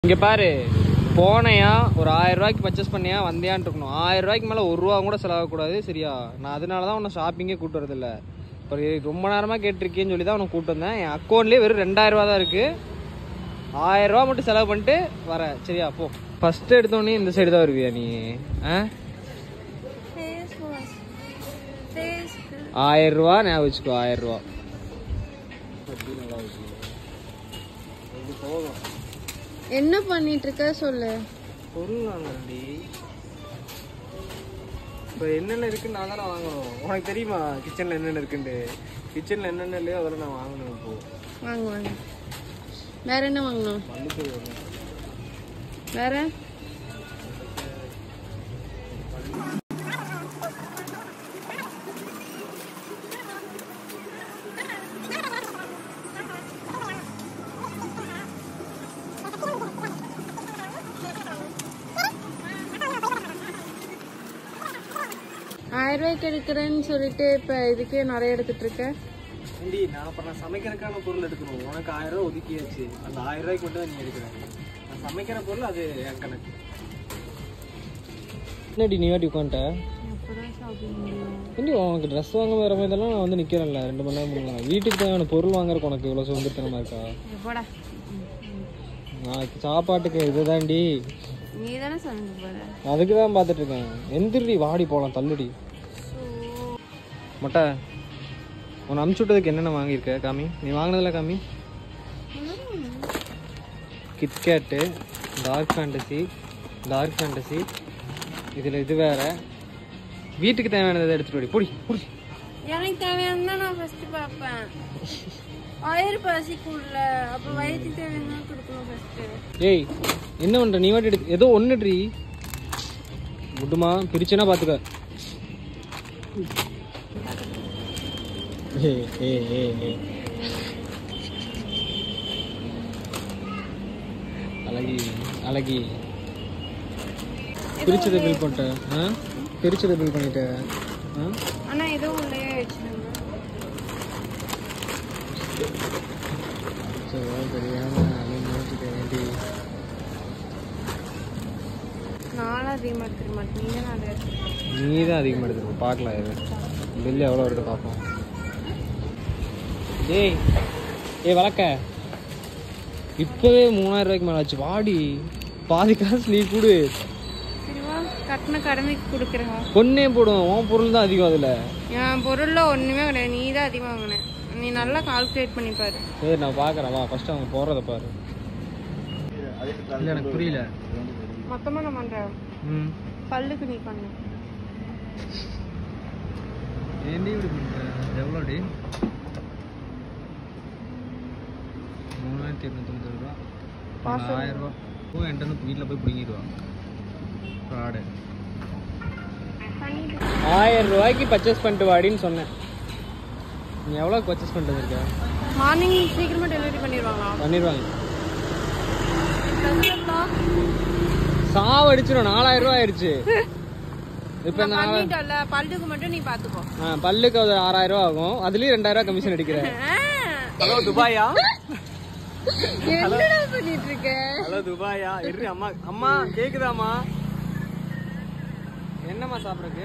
இங்க பாரு போனையா ஒரு ஆயிரம் ரூபாய்க்கு பர்ச்சேஸ் பண்ணியா வந்தியான்னு இருக்கணும் ஆயிரம் ரூபாய்க்கு மேல ஒரு ரூபா கூட செலவாகக்கூடாது சரியா நான் அதனால தான் உன்னை ஷாப்பிங்கே கூட்டு வரதில்ல இப்போ ரொம்ப நேரமா கேட்டிருக்கேன்னு சொல்லி தான் உனக்கு கூட்டு வந்தேன் என் அக்கௌண்ட்லேயே வெறும் ரெண்டாயிரம் ரூபா தான் இருக்கு ஆயிரம் ரூபா மட்டும் செலவு பண்ணிட்டு வரேன் சரியா போ ஃபர்ஸ்ட் எடுத்தோடனே இந்த சைடு தான் வருவியா நீ ஆ ஃபேஸ் வாஷ் ஃபேஸ்க்கு ஆயிரம் ரூபா ஞாபகம் வச்சுக்கோ ஆயிரம் ரூபா போதும் என்ன பண்ணிட்டு இருக்க சொல்லு பொருள் வாங்கண்டி இப்போ என்னென்ன இருக்குன்னு நான் தானே வாங்கணும் உனக்கு தெரியுமா கிச்சனில் என்னென்ன இருக்குன்னு கிச்சனில் என்னென்ன இல்லையோ அதெல்லாம் நான் வாங்கணும் இப்போ வாங்க வாங்க வேற என்ன வாங்கணும் மல்லிப்பூ வேணும் வேற ஆயிரம் ரூபாய்க்கு எடுக்கிறேன்னு சொல்லிட்டு இப்ப இதுக்கே நிறைய எடுத்துட்டு இருக்க ஏண்டி நான் அப்புறம் நான் சமைக்கிறதுக்கான பொருள் எடுக்கணும் உனக்கு ஆயிரம் ரூபா ஒதுக்கியாச்சு அந்த ஆயிரம் ரூபாய்க்கு மட்டும் தான் நீ எடுக்கிற நான் சமைக்கிற பொருள் அது என் கணக்கு என்னடி நீ வாட்டி உட்காந்துட்ட அப்பதான் ஷாப்பிங் முடியும் ஏண்டி உனக்கு ட்ரெஸ் வாங்க வர மாதிரிலாம் நான் வந்து நிற்கிறேன்ல ரெண்டு மணி நேரம் மூணு மணி நேரம் வீட்டுக்கு தேவையான பொருள் வாங்குறதுக்கு உனக்கு இவ்வளோ சுதந்திரத்தனமா இருக்கா போடா நாளைக்கு சாப்பாட்டுக்கு இதுதான்டி நீ தானே சமைக்க போற அதுக்கு தான் பார்த்துட்டு இருக்கேன் எந்திரி வாடி போகலாம் தள்ளுடி மொட்டை உன்னை அமுச்சு விட்டதுக்கு என்னென்ன வாங்கியிருக்க காமி நீ வாங்கினதில்ல காமி KitKat Dark Fantasy Dark Fantasy இதில் இது வேற வீட்டுக்கு தேவையானதை எடுத்துட்டு போடி போடி போடி எனக்கு தேவையான நான் ஃபர்ஸ்ட் பார்ப்பேன் வயிறு பசிக்குள்ள அப்ப வயிற்றுக்கு தேவையான கொடுக்கணும் ஃபர்ஸ்ட் ஏய் என்ன பண்ற நீ வாட்டி எடுத்து ஏதோ ஒன்றுட்ரி விடுமா பிரிச்சுனா பார்த்துக்க ஏ ஏ ஏ ஏ அழகி அழகி பிரிச்சதை பில் பண்ணிட்ட ஆ பிரிச்சதை பில் பண்ணிட்ட ஆ ஆனா ஏதோ உள்ளே வச்சிருங்க சரி தெரியாம நீ முடிச்சுக்க வேண்டி நானும் அதிகமாக எடுத்துக்க மாட்டேன் நீங்க நான் அதை எடுத்துக்கிறேன் நீ தான் அதிகமாக எடுத்துருக்க பார்க்கலாம் இது பில்லு எவ்வளோ வருது பார்ப்போம் ஏய் ஏய் வழக்க இப்போவே மூணாயிரம் ரூபாய்க்கு மேலே ஆச்சு வாடி பாதி காசு நீ கொடு சரிவா கட்டின கடமைக்கு கொடுக்குறேன் பொண்ணே போடும் உன் பொருள் தான் அதிகம் அதில் என் பொருள்ல ஒண்ணுமே கிடையாது நீ தான் அதிகமாக வாங்கின நீ நல்லா கால்குலேட் பண்ணி பாரு ஏய் நான் பார்க்குறேன் வா ஃபஸ்ட்டு அவங்க போகிறத பாரு இல்லை எனக்கு புரியல மொத்தமா நான் பண்றேன் ம் பல்லுக்கு நீ பண்ணு ஏன்டி இப்படி பண்ணுற எவ்வளோடி மூணாயிரத்தி எட்நூத்தொம்பது ரூபா Parcel. ஆயிரம் ரூபா ஓ என்கிட்ட வந்து வீட்டில் போய் பிடிங்கிடுவா ஃப்ராடு பண்ணிட்டு ஆயிரம் ரூபாய்க்கு பர்ச்சேஸ் பண்ணிட்டு வாடின்னு சொன்னேன் நீ எவ்வளோக்கு பர்ச்சேஸ் பண்ணிட்டு வந்திருக்க மார்னிங் சீக்கிரமா டெலிவரி பண்ணிடுவாங்களா பண்ணிடுவாங்க ப்ளஸ் சாவ அடிச்சிடும் நாலாயிரம் ரூபா ஆயிடுச்சு இப்போ இந்த நாலா- பண்ணிட்டல பல்லுக்கு மட்டும் நீ பாத்துக்கோ ஆ, பல்லுக்கு அது ஆறாயிரம் ரூபா ஆகும் அதுலயும் ரெண்டாயிரம் ரூபா கமிஷன் அடிக்கிறேன் ஹலோ துபாயா என்னடா பண்ணிட்டு இருக்க ஹலோ துபாயா இரு அம்மா அம்மா கேக்குதாம்மா என்னம்மா சாப்பிட்றதுக்கு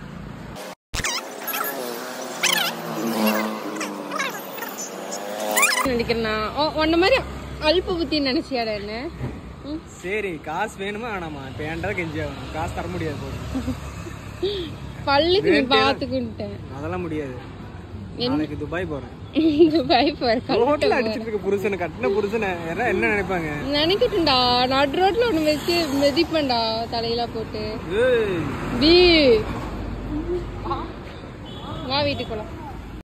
நினைக்கிறேன்னா உன்ன மாதிரி அல்ப புத்தி நினைச்சியாடா என்ன ம்? சரி காசு வேணுமா வேணாமா இப்போ என்கிட்ட தான் கெஞ்சி ஆகணும் காசு தர முடியாது போதும் பல்லுக்கு நீ பாத்துக்கிட்டேன் அதெல்லாம் முடியாது நாளைக்கு துபாய் போறேன் துபாய் போற ரோட்ல அடிச்சிட்டு இருக்க புருஷனை கட்டின புருஷனை யாரா என்ன நினைப்பாங்க நினைக்கட்டும்டா நடு ரோட்ல ஒண்ணு வச்சு மிதிப்பேன்டா தலையில போட்டு ஏய், டி வா வீட்டுக்கு போலாம்